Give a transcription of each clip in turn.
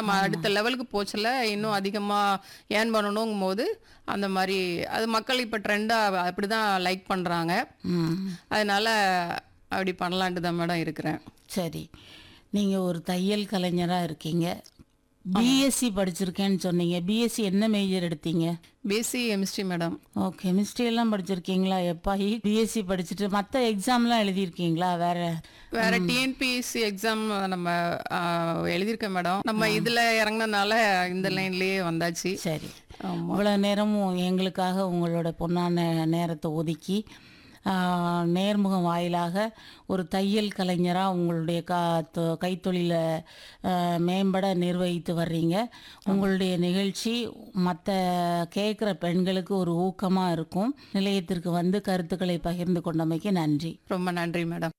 நம்ம அடுத்த லெவலுக்கு போச்சுல இன்னும் அதிகமா ஏர்ன் பண்ணணுங்கும் போது அந்த மாதிரி அது மக்கள் இப்ப ட்ரெண்டா அப்படிதான் லைக் பண்றாங்க ம் அதனால அப்படி பண்ணலான்ட்டு தான் மேடம் இருக்கிறேன் சரி நீங்கள் ஒரு தையல் கலைஞராக இருக்கீங்க பிஎஸ்சி படிச்சிருக்கேன்னு சொன்னீங்க பிஎஸ்சி என்ன மேஜர் எடுத்தீங்க பிஎஸ்சி கெமிஸ்ட்ரி மேடம் ஓ கெமிஸ்ட்ரி எல்லாம் படிச்சிருக்கீங்களா எப்பா பிஎஸ்சி படிச்சுட்டு மற்ற எக்ஸாம்லாம் எழுதியிருக்கீங்களா வேற வேற டிஎன்பிஎஸ்சி எக்ஸாம் நம்ம ஆஹ், எழுதியிருக்கேன் மேடம் நம்ம இதுல இறங்குனதுனால இந்த லைன்லயே வந்தாச்சு சரி ஆமா இவ்வளோ நேரமும் எங்களுக்காக உங்களோட பொன்னான நேரத்தை ஒதுக்கி ஆ, நேர்முகம் வாயிலாக ஒரு தையல் கலைஞராக உங்களுடைய கா தொ- கைத்தொழிலை ஆ, மேம்பட நிர்வகித்து வர்றீங்க உங்களுடைய நிகழ்ச்சி மற்ற கேட்குற பெண்களுக்கு ஒரு ஊக்கமாக இருக்கும் நிலையத்திற்கு வந்து கருத்துக்களை பகிர்ந்து கொண்டமைக்கு நன்றி ரொம்ப நன்றி மேடம்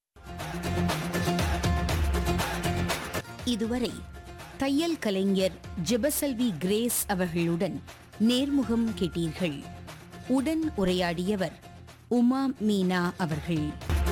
இதுவரை தையல் கலைஞர் ஜெபசெல்வி கிரேஸ் அவர்களுடன் நேர்முகம் கேட்டீர்கள் உடன் உரையாடியவர் உமா மீனா அவர்கள்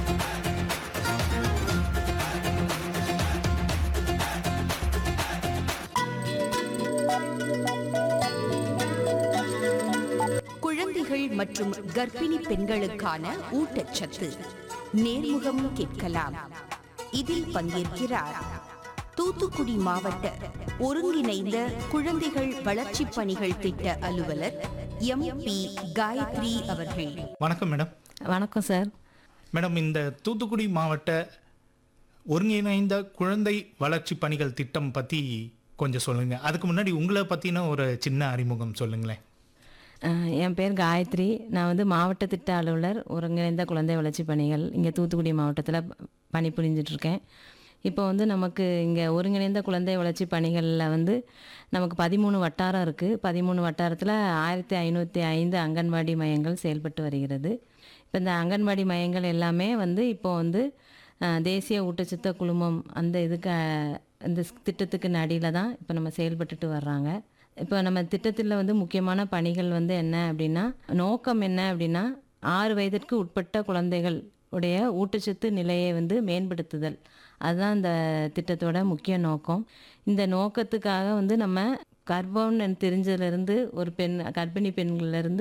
குழந்தைகள் மற்றும் கர்ப்பிணி பெண்களுக்கான ஊட்டச்சத்து நேர்முகம் கேட்கலாம் இதில் பங்கேற்கிறார் தூத்துக்குடி மாவட்ட ஒருங்கிணைந்த குழந்தைகள் வளர்ச்சிப் பணிகள் திட்ட அலுவலர் எம் பி காயத்ரி அவர்கள் வணக்கம் மேடம் வணக்கம் சார் மேடம் இந்த தூத்துக்குடி மாவட்ட ஒருங்கிணைந்த குழந்தை வளர்ச்சி பணிகள் திட்டம் பற்றி கொஞ்சம் சொல்லுங்கள் அதுக்கு முன்னாடி உங்களை பற்றின ஒரு சின்ன அறிமுகம் சொல்லுங்களேன் அஹ், என் பேர் காயத்ரி நான் வந்து மாவட்ட திட்ட அலுவலர் ஒருங்கிணைந்த குழந்தை வளர்ச்சி பணிகள் இங்கே தூத்துக்குடி மாவட்டத்தில் பணிபுரிஞ்சிட்டு இருக்கேன் இப்போ வந்து நமக்கு இங்கே ஒருங்கிணைந்த குழந்தை வளர்ச்சி பணிகளில் வந்து நமக்கு பதிமூணு வட்டாரம் இருக்குது பதிமூணு வட்டாரத்தில் ஆயிரத்தி ஐநூற்றி ஐந்து அங்கன்வாடி மையங்கள் செயல்பட்டு வருகிறது இப்போ இந்த அங்கன்வாடி மையங்கள் எல்லாமே வந்து இப்போ வந்து அஹ், தேசிய ஊட்டச்சத்து குழுமம் அந்த இதுக்கு அஹ், இந்த திட்டத்துக்கு நடியில் தான் இப்போ நம்ம செயல்பட்டுட்டு வர்றாங்க இப்போ நம்ம திட்டத்தில் வந்து முக்கியமான பணிகள் வந்து என்ன அப்படின்னா நோக்கம் என்ன அப்படின்னா ஆறு வயதிற்கு உட்பட்ட குழந்தைகள் உடைய ஊட்டச்சத்து நிலையை வந்து மேம்படுத்துதல் அதுதான் இந்த திட்டத்தோட முக்கிய நோக்கம் இந்த நோக்கத்துக்காக வந்து நம்ம கர்ப்பம்னு தெரிஞ்சதுலேருந்து ஒரு பெண் கர்ப்பிணி பெண்கள்லேருந்து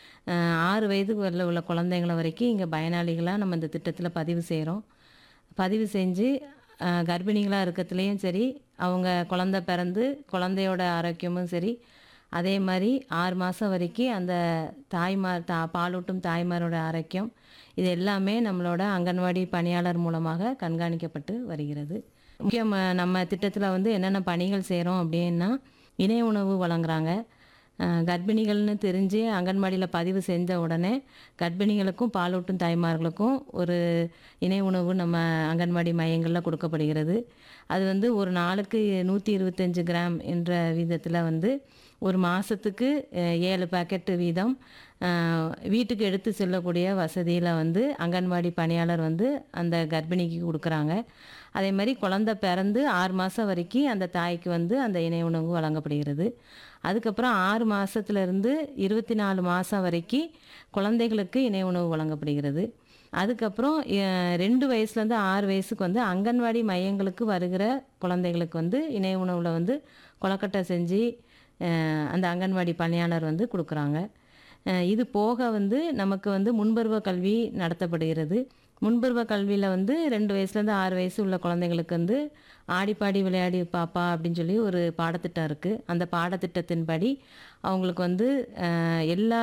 ஆறு வயதுக்கு வரல உள்ள குழந்தைங்கள வரைக்கும் இங்கே பயனாளிகளாக நம்ம இந்த திட்டத்தில் பதிவு செய்கிறோம் பதிவு செஞ்சு கர்ப்பிணிகளாக இருக்கிறதுலையும் சரி அவங்க குழந்தை பிறந்து குழந்தையோட ஆரோக்கியமும் சரி அதே மாதிரி ஆறு மாதம் வரைக்கும் அந்த தாய்மார் தா பாலூட்டும் தாய்மாரோட ஆரோக்கியம் இது எல்லாமே நம்மளோட அங்கன்வாடி பணியாளர் மூலமாக கண்காணிக்கப்பட்டு வருகிறது முக்கியம் நம்ம திட்டத்தில் வந்து என்னென்ன பணிகள் செய்கிறோம் அப்படின்னா இணை உணவு வழங்குறாங்க அஹ் கர்ப்பிணிகள்னு தெரிஞ்சு அங்கன்வாடியில் பதிவு செஞ்ச உடனே கர்ப்பிணிகளுக்கும் பாலூட்டும் தாய்மார்களுக்கும் ஒரு இணை உணவு நம்ம அங்கன்வாடி மையங்களில் கொடுக்கப்படுகிறது அது வந்து ஒரு நாளுக்கு நூற்றி இருபத்தஞ்சு கிராம் என்ற வீதத்தில் வந்து ஒரு மாதத்துக்கு ஏழு பாக்கெட்டு வீதம் அஹ், வீட்டுக்கு எடுத்து செல்லக்கூடிய வசதியில் வந்து அங்கன்வாடி பணியாளர் வந்து அந்த கர்ப்பிணிக்கு கொடுக்குறாங்க அதே மாதிரி குழந்தை பிறந்து ஆறு மாதம் வரைக்கும் அந்த தாய்க்கு வந்து அந்த இணை உணவு வழங்கப்படுகிறது அதுக்கப்புறம் ஆறு மாதத்துலேருந்து இருபத்தி நாலு மாதம் வரைக்கும் குழந்தைகளுக்கு இணை உணவு வழங்கப்படுகிறது அதுக்கப்புறம் அஹ், ரெண்டு வயசுலேருந்து ஆறு வயசுக்கு வந்து அங்கன்வாடி மையங்களுக்கு வருகிற குழந்தைகளுக்கு வந்து இணை உணவில் வந்து கொலக்கட்டை செஞ்சு அஹ், அந்த அங்கன்வாடி பணியாளர் வந்து கொடுக்குறாங்க அஹ், இது போக வந்து நமக்கு வந்து முன்பருவ கல்வி நடத்தப்படுகிறது முன்பருவ கல்வியில் வந்து ரெண்டு வயசுலேருந்து ஆறு வயசு உள்ள குழந்தைங்களுக்கு வந்து ஆடிப்பாடி விளையாடி பாப்பா அப்படின்னு சொல்லி ஒரு பாடத்திட்டம் இருக்குது அந்த பாடத்திட்டத்தின்படி அவங்களுக்கு வந்து அஹ், எல்லா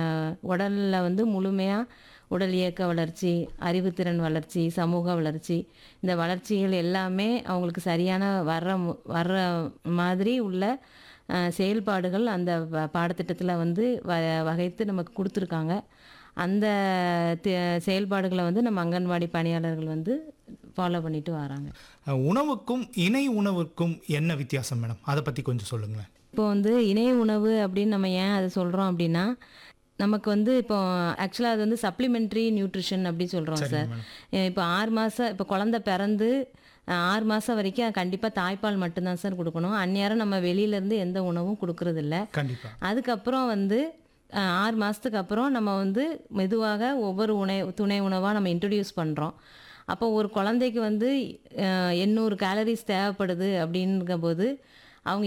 உடலில் வந்து முழுமையாக உடல் இயக்க வளர்ச்சி அறிவுத்திறன் வளர்ச்சி சமூக வளர்ச்சி இந்த வளர்ச்சிகள் எல்லாமே அவங்களுக்கு சரியான வர்ற மு- வர்ற மாதிரி உள்ள அஹ், செயல்பாடுகள் அந்த வ- பாடத்திட்டத்தில் வந்து வ வகைத்து நமக்கு கொடுத்துருக்காங்க அந்த தி- செயல்பாடுகளை வந்து நம்ம அங்கன்வாடி பணியாளர்கள் வந்து ஃபாலோ பண்ணிட்டு வராங்க அஹ், உணவுக்கும் இணை உணவுக்கும் என்ன வித்தியாசம் மேடம் அதை பற்றி கொஞ்சம் சொல்லுங்களேன் இப்போ வந்து இணைய உணவு அப்படின்னு நம்ம ஏன் அதை சொல்கிறோம் அப்படின்னா நமக்கு வந்து இப்போ ஆக்சுவலாக அது வந்து சப்ளிமெண்ட்ரி நியூட்ரிஷன் அப்படி சொல்கிறோம் சார் இப்போ ஆறு மாதம் இப்போ குழந்தை பிறந்து அஹ், ஆறு மாதம் வரைக்கும் கண்டிப்பாக தாய்ப்பால் மட்டும்தான் சார் கொடுக்கணும் அந்நேரம் நம்ம வெளியிலேருந்து எந்த உணவும் கொடுக்கறதில்ல கண்டிப்பாக அதுக்கப்புறம் வந்து அஹ், ஆறு மாதத்துக்கு அப்புறம் நம்ம வந்து மெதுவாக ஒவ்வொரு உணை துணை உணவாக நம்ம இன்ட்ரடியூஸ் பண்ணுறோம் அப்போ ஒரு குழந்தைக்கு வந்து அஹ், எண்ணூறு கேலரிஸ் தேவைப்படுது அப்படிங்கும்போது